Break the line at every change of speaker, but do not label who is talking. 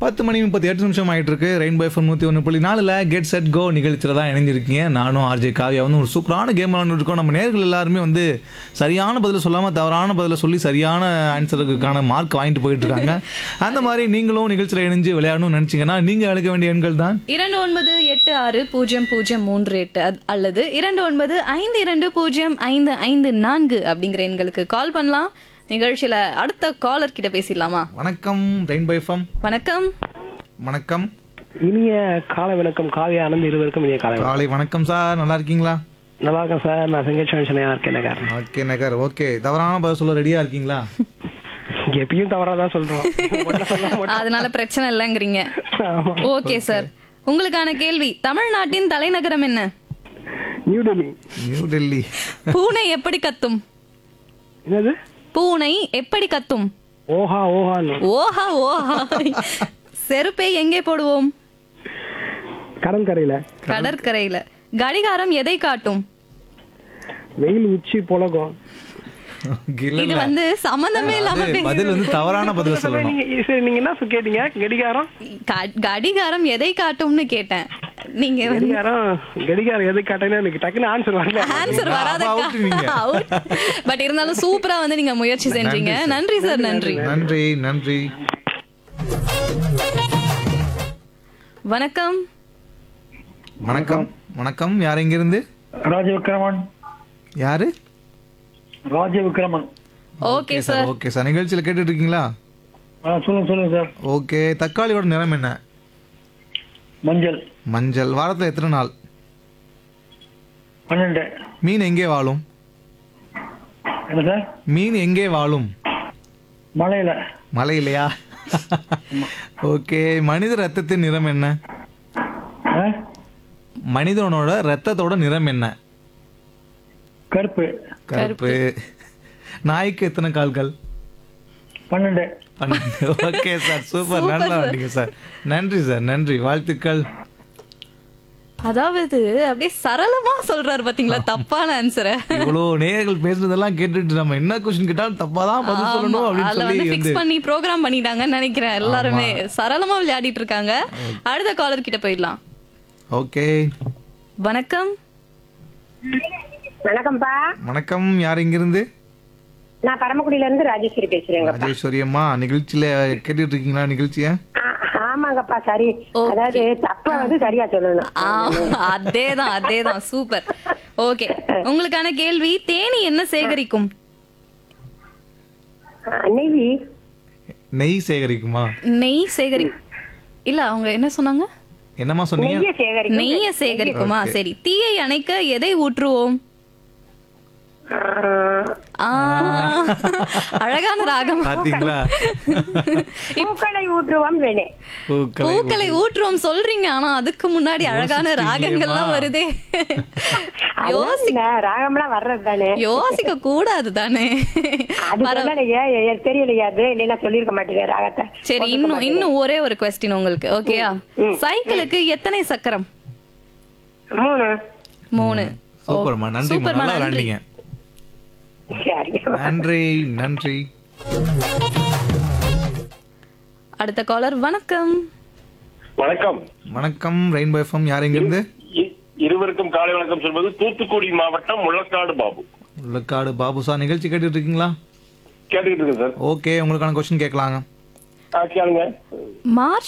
பத்து மணி முப்பத்தி எட்டு நிமிஷம் ஆயிட்டு இருக்கு ரெயின்போ எஃப்எம் நூற்றி ஒன்று புள்ளி நாலில் கெட் செட் கோ நிகழ்ச்சியில் தான் இணைஞ்சிருக்கீங்க நானும் ஆர்ஜே காவியா வந்து ஒரு சூப்பரான கேம் விளாண்டுட்டு இருக்கோம் நம்ம நேர்கள் எல்லாருமே வந்து சரியான பதில் சொல்லாமல் தவறான பதிலை சொல்லி சரியான ஆன்சருக்கான மார்க் வாங்கிட்டு போயிட்டு இருக்காங்க அந்த மாதிரி நீங்களும் நிகழ்ச்சியில் இணைஞ்சு விளையாடணும்னு நினச்சிங்கன்னா நீங்கள் அழைக்க வேண்டிய எண்கள் தான்
இரண்டு ஒன்பது எட்டு ஆறு பூஜ்ஜியம் பூஜ்ஜியம் மூன்று எட்டு அத்- அல்லது இரண்டு ஒன்பது ஐந்து இரண்டு பூஜ்ஜியம் ஐந்து ஐந்து நான்கு அப்படிங்கிற எண்களுக்கு கால் பண்ணலாம் நிகழ்ச்சியில அடுத்த காலர் கிட்ட பேசிடலாமா
வணக்கம் ரெயின்போ எஃப்எம்
வணக்கம்
வணக்கம்
இனிய காலை வணக்கம் காவிய ஆனந்த் இருவருக்கும் இனிய காலை வணக்கம்
காலை வணக்கம் சார் நல்லா இருக்கீங்களா
நல்லா இருக்கேன் சார் நான் செங்கேஸ்வரன் சென்னையா இருக்கேன் காரணம்
ஓகே நகர் ஓகே தவறான பதில் சொல்ல ரெடியாக இருக்கீங்களா
எப்பயும் தவறாதான் சொல்றோம் ஒண்ணு சொல்ல மாட்டோம்.
அதனால பிரச்சனை இல்லைங்கிறீங்க
ஆமா.
ஓகே சார் உங்களுக்கான கேள்வி தமிழ்நாட்டின் தலைநகரம் என்ன
நியூ டெல்லி
நியூ டெல்லி
பூனை எப்படி கத்தும்
என்னது
பூனை எப்படி கத்தும்
ஓஹா ஓஹான்னு
ஓஹா ஓஹா செருப்பை எங்கே போடுவோம்
கடற்கரையில
கடற்கரையில கடிகாரம் எதை காட்டும்
வெயில் உச்சி புலகம்
இல்ல,
இது
இல்ல.
வந்து சம்பந்தமே இல்லாம
அது பதில் வந்து தவறான பதில் சொல்லணும்
நீங்க சரி நீங்க என்ன சொ- கேட்டீங்க கடிகாரம்
க- கடிகாரம் எதை காட்டும்னு கேட்டேன் நீங்க வந்து
கடிகாரம் கடிகாரம் எது காட்டினா எனக்கு டக்குன்னு ஆன்சர் வரல
ஆன்சர் வராத
அப்ப out நீங்க.
பட் இருந்தாலும் சூப்பரா வந்து நீங்க முயற்சி செஞ்சீங்க நன்றி சார் நன்றி
நன்றி நன்றி
வணக்கம்
வணக்கம் வணக்கம் யார் இருந்து
ராஜவிக்ரமன்
யாரு
Rajavikraman
okay sir
okay sir நிகழ்ச்சியில் கேட்டுட்டு இருக்கீங்களா
ஆ சொல்லுங்க சொல்லுங்க சார்
ஓகே தக்காளியோட நிறம் என்ன
மஞ்சள்
மஞ்சள் வாரத்தில் எத்தனை நாள்
பன்னெண்டு
மீன் எங்கே வாழும்
என்ன சார்
மீன் எங்கே வாழும்
மலையில
மலை இல்லையா ஓகே மனித ரத்தத்தின் நிறம் என்ன
ஆ?
மனிதனோட ரத்தத்தோட நிறம் என்ன
கருப்பு
கருப்பு நாய்க்கு எத்தனை கால்கள்
பன்னெண்டு
பன்னெண்டு ஓகே சார் சூப்பர் நல்லா வந்தீங்க சார் நன்றி சார் நன்றி வாழ்த்துக்கள்
அதாவது அப்படியே சரளமா சொல்றாரு பாத்தீங்களா தப்பான ஆன்சரை
இவ்வளோ நேயர்கள் பேசுனதெல்லாம் கேட்டுட்டு நம்ம என்ன கொஸ்டின் கேட்டாலும் தப்பா தான் பதில் சொல்லணும் அப்படின்னு
அதுல
சொல்லி
வந்து
வந்து
ஃபிக்ஸ் பண்ணி ப்ரோக்ராம் பண்ணிட்டாங்கன்னு நினைக்கிறேன் எல்லாருமே சரளமா விளையாடிட்டு இருக்காங்க அடுத்த காலர் கிட்ட போயிடலாம்
ஓகே
வணக்கம்
வணக்கம்ப்பா
வணக்கம் யார் இங்கிருந்து
நான் பரமக்குடியில இருந்து ராஜேஸ்வரி பேசுறேங்க
ராஜேஸ்வரி அம்மா நிகழ்ச்சியில கேட்டுட்டு இருக்கீங்களா நிகழ்ச்சிய
ஆ- ஆமாங்கப்பா சரி அதாவது தப்ப வந்து சரியா சொல்லணும்
ஆ, அதேதான் அதேதான் சூப்பர் ஓகே உங்களுக்கான கேள்வி தேனி என்ன சேகரிக்கும்
நெய்
நெய் சேகரிக்குமா
நெய் சேகரி இல்ல அவங்க என்ன சொன்னாங்க
என்னம்மா சொன்னீங்க
நெய்ய சேகரிக்கும்
நெய்ய சேகரிக்குமா சரி தீயை அணைக்க எதை ஊற்றுவோம் ஆ, அழகான ராகம்
பாத்தீங்களா
பூக்களை ஊற்றுவோம் வேணே
பூக்களை
பூக்களை ஊற்றுவோம் சொல்றீங்க ஆனா அதுக்கு முன்னாடி அழகான ராகங்கள்லாம் வருதே யோசி
அதுதான் ராகம்லாம் வர்றது தானே
யோசிக்க கூடாது தானே
அது சொல்லலையே எனக்கு தெரியலையே அது இல்லைன்னா சொல்லியிருக்க மாட்டேங்க ராகத்தை
சரி இன்னும் இன்னும் ஒரே ஒரு கொஸ்டின் உங்களுக்கு ஓகேயா சைக்கிளுக்கு எத்தனை சக்கரம்
மூணு
மூணு
சூப்பர்மா நன்றிம்மா
சூப்பர்மா,
நல்லா
நன்றி.
விளாண்டீங்க
சரி
நன்றி நன்றி
அடுத்த காலர் வணக்கம்
வணக்கம்
வணக்கம் ரெயின்போ எஃப்எம் யார் இங்கிருந்து
இ- இருவருக்கும் காலை வணக்கம் சொல்வது தூத்துக்குடி மாவட்டம் முள்ளக்காடு பாபு
உள்ளக்காடு பாபு சார் நிகழ்ச்சி கேட்டுட்டு இருக்கீங்களா
கேட்டுக்கிட்டு இருக்கேன் சார்
ஓகே உங்களுக்கான கொஸ்டின் கேட்கலாங்க
ஆ, கேளுங்க
மார்ச்